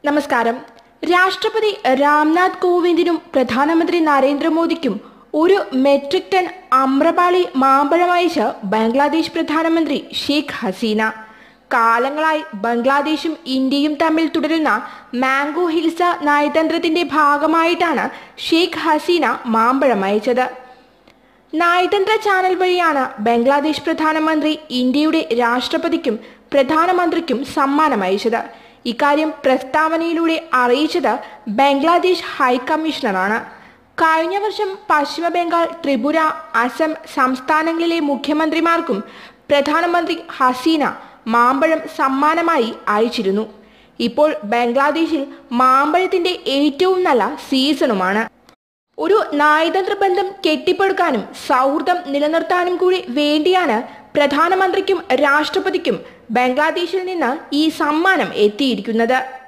നമസ്കാരം രാഷ്ട്രപതി രാംനാഥ് കോവിന്ദിനും പ്രധാനമന്ത്രി നരേന്ദ്രമോദിക്കും ഒരു മെട്രിക് ടൺ അമ്രപാളി മാമ്പഴം അയച്ച് ബംഗ്ലാദേശ് പ്രധാനമന്ത്രി ഷെയ്ഖ് ഹസീന കാലങ്ങളായി ബംഗ്ലാദേശും ഇന്ത്യയും തമ്മിൽ തുടരുന്ന മാംഗോ ഹിൽസ നയതന്ത്രത്തിന്റെ ഭാഗമായിട്ടാണ് ഷെയ്ഖ് ഹസീന മാമ്പഴം അയച്ചത് നയതന്ത്ര ചാനൽ വഴിയാണ് ബംഗ്ലാദേശ് പ്രധാനമന്ത്രി ഇന്ത്യയുടെ രാഷ്ട്രപതിക്കും പ്രധാനമന്ത്രിക്കും സമ്മാനം അയച്ചത് ഇക്കാര്യം പ്രസ്താവനയിലൂടെ അറിയിച്ചത് ബംഗ്ലാദേശ് ഹൈക്കമ്മീഷണറാണ് കഴിഞ്ഞ വർഷം പശ്ചിമ ബംഗാൾ ത്രിപുര അസം സംസ്ഥാനങ്ങളിലെ മുഖ്യമന്ത്രിമാർക്കും പ്രധാനമന്ത്രി ഹസീന മാമ്പഴം സമ്മാനമായി അയച്ചിരുന്നു ഇപ്പോൾ ബംഗ്ലാദേശിൽ മാമ്പഴത്തിന്റെ ഏറ്റവും നല്ല സീസണുമാണ് ഒരു നയതന്ത്ര ബന്ധം കെട്ടിപ്പടുക്കാനും സൗഹൃദം നിലനിർത്താനും കൂടി വേണ്ടിയാണ് പ്രധാനമന്ത്രിക്കും രാഷ്ട്രപതിക്കും ബംഗ്ലാദേശിൽ നിന്ന് ഈ സമ്മാനം എത്തിയിരിക്കുന്നത്